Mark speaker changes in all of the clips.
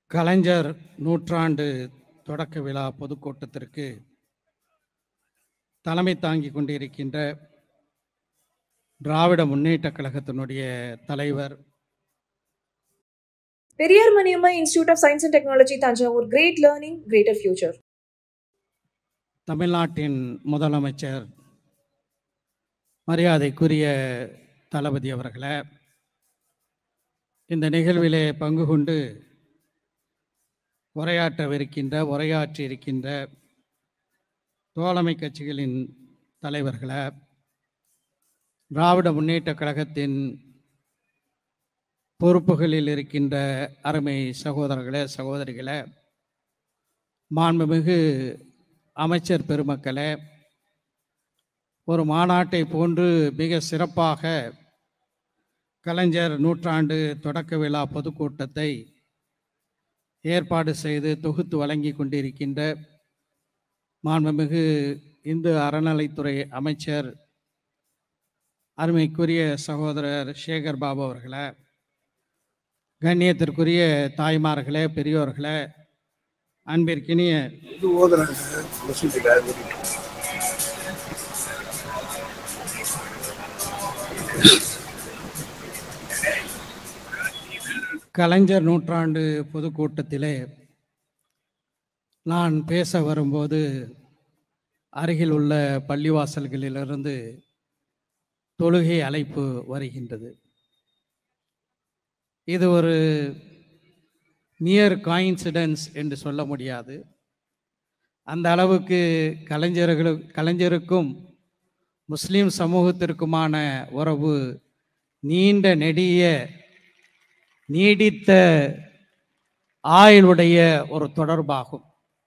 Speaker 1: கலைஞர் நூற்றாண்டு தொடக்க விழா பொதுக்கூட்டத்திற்கு தலைமை தாங்கி கொண்டிருக்கின்ற திராவிட முன்னேற்றக் கழகத்தினுடைய தலைவர்
Speaker 2: Periyar Maniamma Institute of Science and Technology, Tanjavur. Great learning, greater future.
Speaker 1: தமிழ்நாட்டின் முதலமைச்சர் மரியாதைக்குரிய தளபதி அவர்களே இந்த நிகழ்விலே பங்கு கொண்டு உரையாற்றவிருக்கின்ற உரையாற்றி இருக்கின்ற தோழமை கட்சிகளின் தலைவர்களே திராவிட முன்னேற்றக் கழகத்தின் பொறுப்புகளில் இருக்கின்ற அருமை சகோதரர்களே சகோதரிகளே மாண்புமிகு அமைச்சர் பெருமக்களே ஒரு மாநாட்டை போன்று மிக சிறப்பாக கலைஞர் நூற்றாண்டு தொடக்க விழா பொதுக்கூட்டத்தை ஏற்பாடு செய்து தொகுத்து வழங்கி கொண்டிருக்கின்ற மாண்புமிகு இந்து அறநிலைத்துறை அமைச்சர் அருமைக்குரிய சகோதரர் சேகர் பாபு அவர்களே கண்ணியத்திற்குரிய தாய்மார்களே பெரியோர்களே அன்பிற்கினிய
Speaker 3: இது ஓதுறாங்க மசூதியில்
Speaker 1: கலைஞர் நூற்றாண்டு பொதுக்கூட்டத்திலே நான் பேச வரும்போது அருகில் உள்ள பள்ளிவாசல்களிலிருந்து தொழுகை அழைப்பு வருகின்றது இது ஒரு நியர் காயின்சிடன்ஸ் என்று சொல்ல முடியாது அந்த அளவுக்கு கலைஞர்களு கலைஞருக்கும் முஸ்லீம் சமூகத்திற்குமான உறவு நீண்ட நெடிய நீடித்த ஆயுளுடைய ஒரு தொடர்பாகும்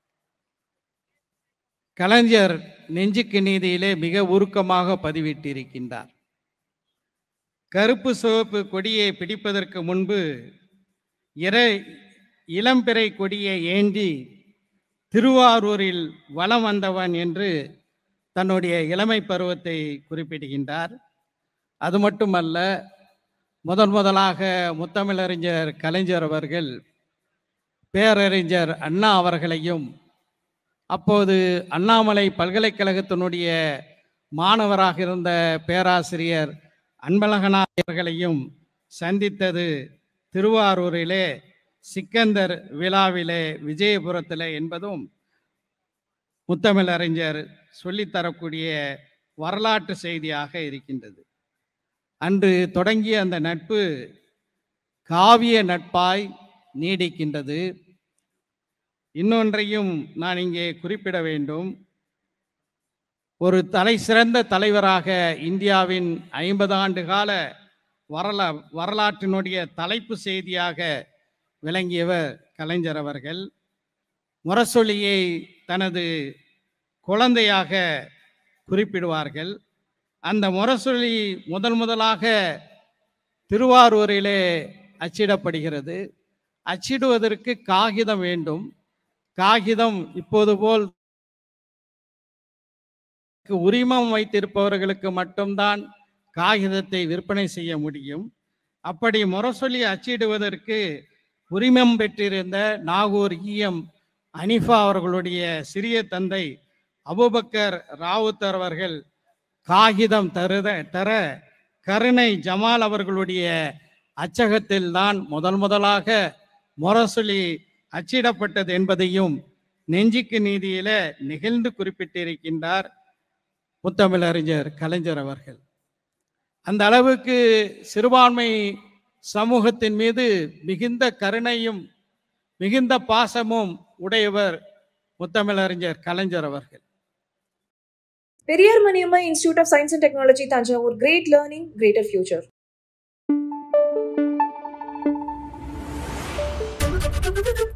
Speaker 1: கலைஞர் நெஞ்சுக்கு நீதியிலே மிக உருக்கமாக பதிவிட்டிருக்கின்றார் கருப்பு சிவப்பு கொடியை பிடிப்பதற்கு முன்பு இறை இளம்பிறை கொடியை ஏந்தி திருவாரூரில் வலம் வந்தவன் என்று தன்னுடைய இளமை பருவத்தை குறிப்பிடுகின்றார் அது மட்டுமல்ல முதன் முதலாக முத்தமிழறிஞர் கலைஞர் அவர்கள் பேரறிஞர் அண்ணா அவர்களையும் அப்போது அண்ணாமலை பல்கலைக்கழகத்தினுடைய மாணவராக இருந்த பேராசிரியர் அன்பழகனார் அவர்களையும் சந்தித்தது திருவாரூரிலே சிக்கந்தர் விழாவிலே விஜயபுரத்திலே என்பதும் முத்தமிழறிஞர் சொல்லித்தரக்கூடிய வரலாற்று செய்தியாக இருக்கின்றது அன்று தொடங்கிய அந்த நட்பு காவிய நட்பாய் நீடிக்கின்றது இன்னொன்றையும் நான் இங்கே குறிப்பிட வேண்டும் ஒரு தலை சிறந்த தலைவராக இந்தியாவின் ஐம்பது ஆண்டு கால வரலா வரலாற்றினுடைய தலைப்பு செய்தியாக விளங்கியவர் கலைஞர் அவர்கள் முரசொலியை தனது குழந்தையாக குறிப்பிடுவார்கள் அந்த முரசொலி முதல் முதலாக திருவாரூரிலே அச்சிடப்படுகிறது அச்சிடுவதற்கு காகிதம் வேண்டும் காகிதம் இப்போது போல் உரிமம் வைத்திருப்பவர்களுக்கு மட்டும்தான் காகிதத்தை விற்பனை செய்ய முடியும் அப்படி முரசொலி அச்சிடுவதற்கு உரிமம் பெற்றிருந்த நாகூர் ஈஎம் அனிஃபா அவர்களுடைய சிறிய தந்தை அபுபக்கர் ராவுத்தர் அவர்கள் காகிதம் தருத தர கருணை ஜமால் அவர்களுடைய அச்சகத்தில் தான் முதல் முதலாக முரசொலி அச்சிடப்பட்டது என்பதையும் நெஞ்சுக்கு நீதியில நிகழ்ந்து குறிப்பிட்டிருக்கின்றார் முத்தமிழறிஞர் கலைஞர் அவர்கள் அந்த அளவுக்கு சிறுபான்மை சமூகத்தின் மீது மிகுந்த கருணையும் மிகுந்த பாசமும் உடையவர் முத்தமிழறிஞர் கலைஞர் அவர்கள்
Speaker 2: Periyar Maniamma Institute of Science and Technology, Tanjavur. Great learning, greater future.
Speaker 4: Thank you.